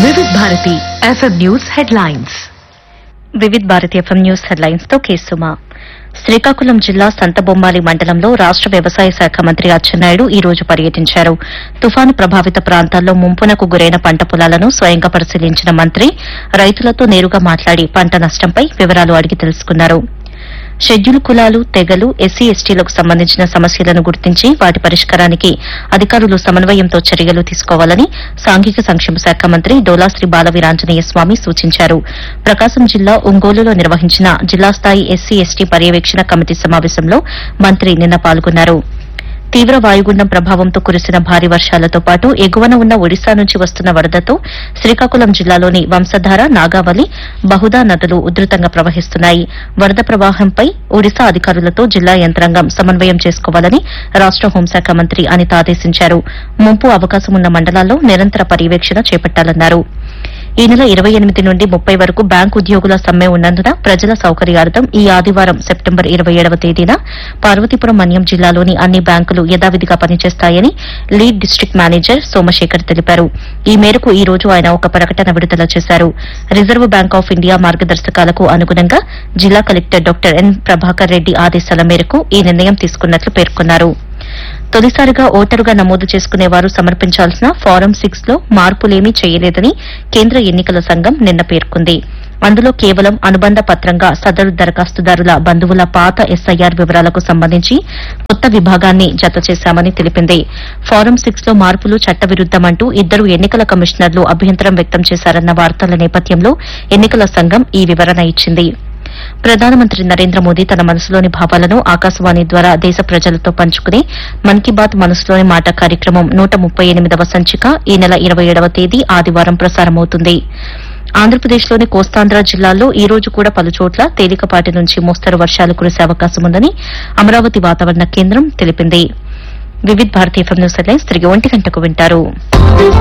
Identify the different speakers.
Speaker 1: వివిధ Bharati F M news headlines
Speaker 2: Vividh Bharati F M news headlines తో కేసుమా శ్రీకాకుళం జిల్లా సంతబొమ్మాలి మండలంలో రాష్ట వ్యవసాయ శాఖ మంత్రి అచ్చెన్నాయుడు ఈ రోజు పర్యటించారు తుఫాను ప్రభావిత ప్రాంతాల్లో ముంపునకు గురైన పంట పొలాలను స్వయంగా పరిశీలించిన మంత్రి రైతులతో నేరుగా మాట్లాడి పంట నష్టంపై వివరాలు అడిగి తెలుసుకున్నారు షెడ్యూల్ కులాలు తెగలు ఎస్సీ ఎస్టీలకు సంబంధించిన సమస్యలను గుర్తించి వాటి పరిష్కారానికి అధికారులు సమన్వయంతో చర్యలు తీసుకోవాలని సాంఘిక సంక్షేమ శాఖ మంత్రి డోలాశ్రీ బాలవీరాంజనేయ స్వామి సూచించారు ప్రకాశం జిల్లా ఒంగోలులో నిర్వహించిన జిల్లా స్థాయి ఎస్సీ ఎస్టీ పర్యవేక్షణ కమిటీ సమావేశంలో మంత్రి నిన్న పాల్గొన్నారు తీవ్ర వాయుగుండం ప్రభావంతో కురిసిన భారీ వర్షాలతో పాటు ఎగువన ఉన్న ఒడిశా నుంచి వస్తున్న వరదతో శ్రీకాకుళం జిల్లాలోని వంశధార నాగావళి బహుదా నదులు ఉధృతంగా ప్రవహిస్తున్నాయి వరద ప్రవాహంపై ఒడిశా అధికారులతో జిల్లా యంత్రాంగం సమన్వయం చేసుకోవాలని రాష్ట హోంశాఖ మంత్రి అనిత ఆదేశించారు ముంపు అవకాశం ఉన్న మండలాల్లో నిరంతర పర్యవేక్షణ చేపట్టాలన్నారు ఈ నెల ఇరవై ఎనిమిది నుండి ముప్పై వరకు బ్యాంకు ఉద్యోగుల సమ్మె ఉన్నందున ప్రజల సౌకర్యార్థం ఈ ఆదివారం సెప్టెంబర్ ఇరవై ఏడవ తేదీన పార్వతీపురం మన్యం జిల్లాలోని అన్ని బ్యాంకులు యథావిధిగా పనిచేస్తాయని లీడ్ డిస్టిక్ మేనేజర్ సోమశేఖర్ తెలిపారు ఈ మేరకు ఈ రోజు ఆయన ఒక ప్రకటన విడుదల చేశారు రిజర్వ్ బ్యాంక్ ఆఫ్ ఇండియా మార్గదర్శకాలకు అనుగుణంగా జిల్లా collector doctor N Prabhakar Reddy ఆదేశాల మేరకు ఈ నిర్ణయం తీసుకున్నట్లు పేర్కొన్నారు తొలిసారిగా ఓటరుగా నమోదు చేసుకునేవారు సమర్పించాల్సిన ఫారం సిక్స్ లో మార్పులేమీ చేయలేదని కేంద్ర ఎన్నికల సంఘం నిన్న పేర్కొంది అందులో కేవలం అనుబంధ పత్రంగా సదరు దరఖాస్తుదారుల బంధువుల పాత ఎస్ఐఆర్ వివరాలకు సంబంధించి కొత్త విభాగాన్ని జత చేశామని తెలిపింది ఫారం సిక్స్ లో మార్పులు చట్టవిరుద్దమంటూ ఇద్దరు ఎన్నికల కమిషనర్లు అభ్యంతరం వ్యక్తం చేశారన్న వార్తల నేపథ్యంలో ఎన్నికల సంఘం ఈ వివరణ ఇచ్చింది ప్రధానమంత్రి నరేంద్ర మోదీ తన మనసులోని భావాలను ఆకాశవాణి ద్వారా దేశ ప్రజలతో పంచుకునే మన్ కీ బాత్ మనసులోని మాట కార్యక్రమం నూట ముప్పై ఎనిమిదవ సంచిక ఈ నెల ఇరవై ఏడవ తేదీ ఆదివారం ప్రసారమవుతుంది ఆంధ్రప్రదేశ్లోని కోస్తాంధ్ర జిల్లాల్లో ఈ రోజు కూడా పలుచోట్ల తేలికపాటి నుంచి మోస్తరు వర్షాలు కురిసే అవకాశం ఉందని అమరావతి వాతావరణ కేంద్రం తెలిపింది Vividh Bharati F M news headlines తిరిగి ఒంటి గంటకు వింటారు